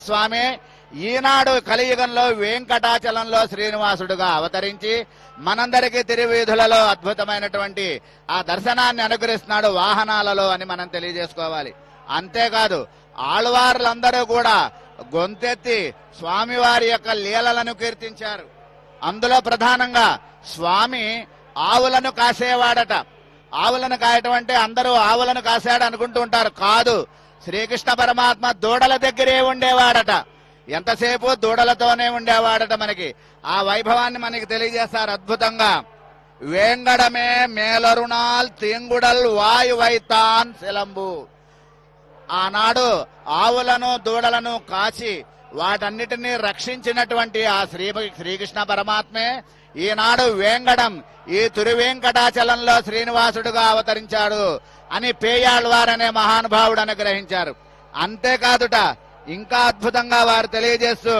స్వామి ఈనాడు కలియుగంలో వెంకటాచలంలో శ్రీనివాసుడుగా అవతరించి మనందరికీ తిరువీధులలో అద్భుతమైనటువంటి ఆ దర్శనాన్ని అనుగ్రహిస్తున్నాడు వాహనాలలో అని మనం తెలియజేసుకోవాలి అంతేకాదు ఆళ్వార్లందరూ కూడా గొంతెత్తి స్వామివారి యొక్క లీలలను కీర్తించారు అందులో ప్రధానంగా స్వామి ఆవులను కాసేవాడట ఆవులను కాయటం అంటే అందరూ ఆవులను కాసాడు అనుకుంటూ ఉంటారు కాదు శ్రీకృష్ణ పరమాత్మ దూడల దగ్గరే ఉండేవాడట ఎంతసేపు దూడలతోనే ఉండేవాడట మనకి ఆ వైభవాన్ని మనకి తెలియజేస్తారు అద్భుతంగా వేంగడమే మేలరుణాల్ తీంగుడల్ వాయు వైతాన్ శిలంబు ఆనాడు ఆవులను దూడలను కాచి వాటన్నిటినీ రక్షించినటువంటి ఆ శ్రీ శ్రీకృష్ణ పరమాత్మే ఈనాడు వేంగడం ఈ తిరువేంకటాచలంలో శ్రీనివాసుడుగా అవతరించాడు అని పేయాళ్వారనే మహానుభావుడు అనుగ్రహించారు అంతేకాదుట ఇంకా అద్భుతంగా వారు తెలియజేస్తూ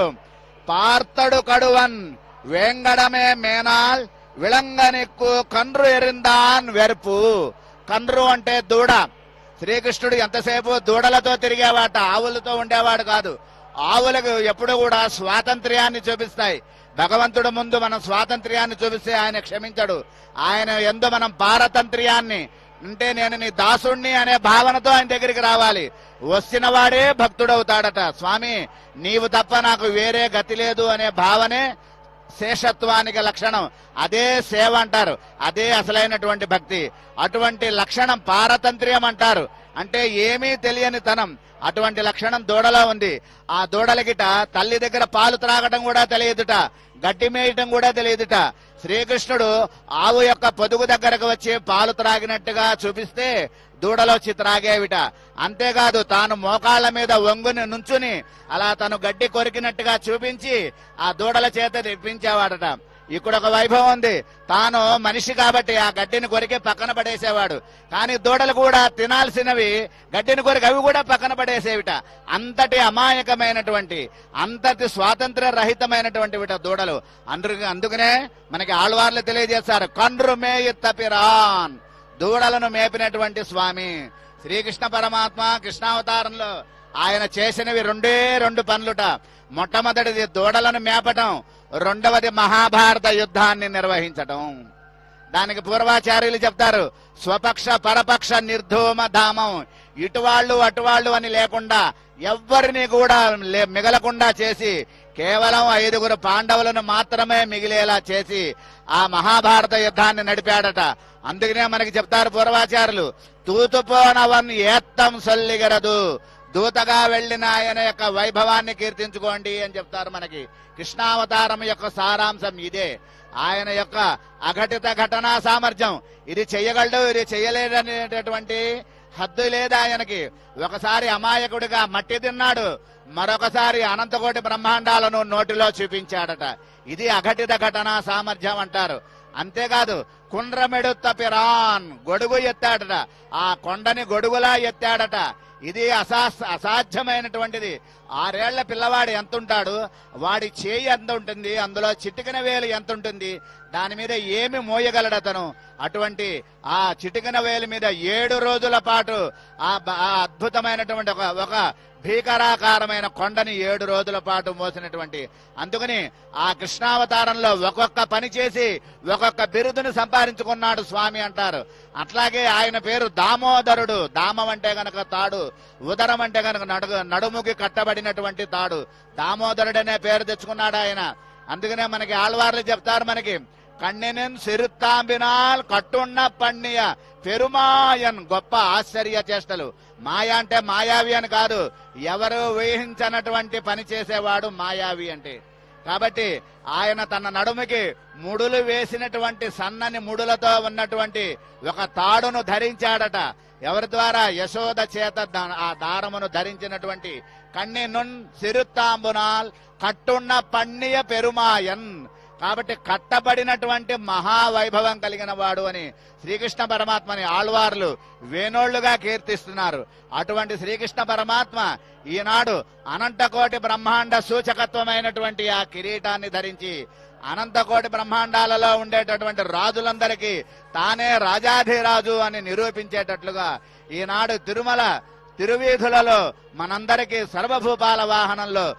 పార్తడు కడువన్ వేంగడమే మేనాల్ విళంగనెక్కు కండ్రు ఎరిందాన్ వెరుపు కండ్రు అంటే దూడ శ్రీకృష్ణుడు ఎంతసేపు దూడలతో తిరిగేవాట ఆవులతో ఉండేవాడు కాదు ఆవులకు ఎప్పుడు కూడా స్వాతంత్ర్యాన్ని చూపిస్తాయి భగవంతుడు ముందు మనం స్వాతంత్ర్యాన్ని చూపిస్తే ఆయన క్షమించడు ఆయన ఎందు మనం పారతంత్ర్యాన్ని అంటే నేను నీ దాసుణ్ణి అనే భావనతో ఆయన దగ్గరికి రావాలి వచ్చిన వాడే భక్తుడవుతాడట స్వామి నీవు తప్ప నాకు వేరే గతి లేదు అనే భావనే శేషత్వానికి లక్షణం అదే సేవ అంటారు అదే అసలైనటువంటి భక్తి అటువంటి లక్షణం పారతంత్ర్యం అంటారు అంటే ఏమీ తెలియని తనం అటువంటి లక్షణం దూడలో ఉంది ఆ దూడలకిట తల్లి దగ్గర పాలు త్రాగటం కూడా తెలియదుట గడ్డి మేయటం కూడా తెలియదుట శ్రీకృష్ణుడు ఆవు యొక్క పొదుగు దగ్గరకు వచ్చి పాలు త్రాగినట్టుగా చూపిస్తే దూడలో వచ్చి త్రాగేవిట అంతేకాదు తాను మోకాళ్ల మీద వంగుని నుంచుని అలా తను గడ్డి కొరికినట్టుగా చూపించి ఆ దూడల చేత తెప్పించేవాడట ఇక్కడ ఒక వైభవం ఉంది తాను మనిషి కాబట్టి ఆ గడ్డిని కొరికి పక్కన పడేసేవాడు కానీ దూడలు కూడా తినాల్సినవి గడ్డిని కొరికి అవి కూడా పక్కన పడేసేవిట అంతటి అమాయకమైనటువంటి అంతటి స్వాతంత్ర రహితమైనటువంటి విట దూడలు అందు అందుకనే మనకి ఆళ్వార్లు తెలియజేస్తారు కండ్రు మేయి తపిరాన్ దూడలను మేపినటువంటి స్వామి శ్రీకృష్ణ పరమాత్మ కృష్ణావతారంలో ఆయన చేసినవి రెండే రెండు పనులుట మొట్టమొదటిది దూడలను మేపటం రెండవది మహాభారత యుద్ధాన్ని నిర్వహించటం దానికి పూర్వాచార్యులు చెప్తారు స్వపక్ష పరపక్ష నిర్ధూమ ధామం ఇటువాళ్ళు అటువాళ్ళు అని లేకుండా ఎవ్వరిని కూడా లే- మిగలకుండా చేసి కేవలం ఐదుగురు పాండవులను మాత్రమే మిగిలేలా చేసి ఆ మహాభారత యుద్ధాన్ని నడిపాడట అందుకనే మనకి చెప్తారు పూర్వాచారులు తూతుపోనవన్ ఏత్తం సొల్లిగరదు దూతగా వెళ్లిన ఆయన యొక్క వైభవాన్ని కీర్తించుకోండి అని చెప్తారు మనకి కృష్ణావతారం యొక్క సారాంశం ఇదే ఆయన యొక్క అఘటిత ఘటనా సామర్థ్యం ఇది చెయ్యగలడు ఇది చెయ్యలేదనేటటువంటి హద్దు లేదు ఆయనకి ఒకసారి అమాయకుడిగా మట్టి తిన్నాడు మరొకసారి అనంతకోటి బ్రహ్మాండాలను నోటిలో చూపించాడట ఇది అఘటిత ఘటనా సామర్థ్యం అంటారు అంతేకాదు కుండ్రమెడు తపిరాన్ గొడుగు ఎత్తాడట ఆ కొండని గొడుగులా ఎత్తాడట ఇది అసా అసాధ్యమైనటువంటిది ఆరేళ్ల పిల్లవాడు ఎంత ఉంటాడు వాడి చేయి ఎంత ఉంటుంది అందులో చిటికిన వేలు ఎంత ఉంటుంది దాని మీద ఏమి మోయగలడు అతను అటువంటి ఆ చిటికిన వేలు మీద ఏడు రోజుల పాటు ఆ బ- ఆ అద్భుతమైనటువంటి ఒక ఒక భీకరాకారమైన కొండని ఏడు రోజుల పాటు మోసినటువంటి అందుకని ఆ కృష్ణావతారంలో ఒక్కొక్క పని చేసి ఒక్కొక్క బిరుదును సంపాదించుకున్నాడు స్వామి అంటారు అట్లాగే ఆయన పేరు దామోదరుడు దామం అంటే గనక తాడు ఉదరం అంటే గనక నడుగు నడుముకి కట్టబడినటువంటి తాడు దామోదరుడనే పేరు తెచ్చుకున్నాడు ఆయన అందుకనే మనకి ఆళ్వార్లు చెప్తారు మనకి కన్నెనెన్ సిరుత్తాంబినాల్ కట్టున్న పన్నియ పెరుమాయన్ గొప్ప ఆశ్చర్య చేష్టలు మాయా అంటే మాయావి అని కాదు ఎవరు ఊహించనటువంటి పని చేసేవాడు మాయావి అంటే కాబట్టి ఆయన తన నడుముకి ముడులు వేసినటువంటి సన్నని ముడులతో ఉన్నటువంటి ఒక తాడును ధరించాడట ఎవరి ద్వారా యశోద చేత ద- ఆ దారమును ధరించినటువంటి కన్ని నున్ సిరుత్తాంబునాల్ కట్టున్న పన్నియ పెరుమాయన్ కాబట్టి కట్టబడినటువంటి మహావైభవం కలిగిన వాడు అని శ్రీకృష్ణ పరమాత్మని ఆళ్వార్లు వేణోళ్లుగా కీర్తిస్తున్నారు అటువంటి శ్రీకృష్ణ పరమాత్మ ఈనాడు అనంతకోటి బ్రహ్మాండ సూచకత్వమైనటువంటి ఆ కిరీటాన్ని ధరించి అనంతకోటి బ్రహ్మాండాలలో ఉండేటటువంటి రాజులందరికీ తానే రాజాధిరాజు అని నిరూపించేటట్లుగా ఈనాడు తిరుమల తిరువీధులలో మనందరికీ సర్వభూపాల వాహనంలో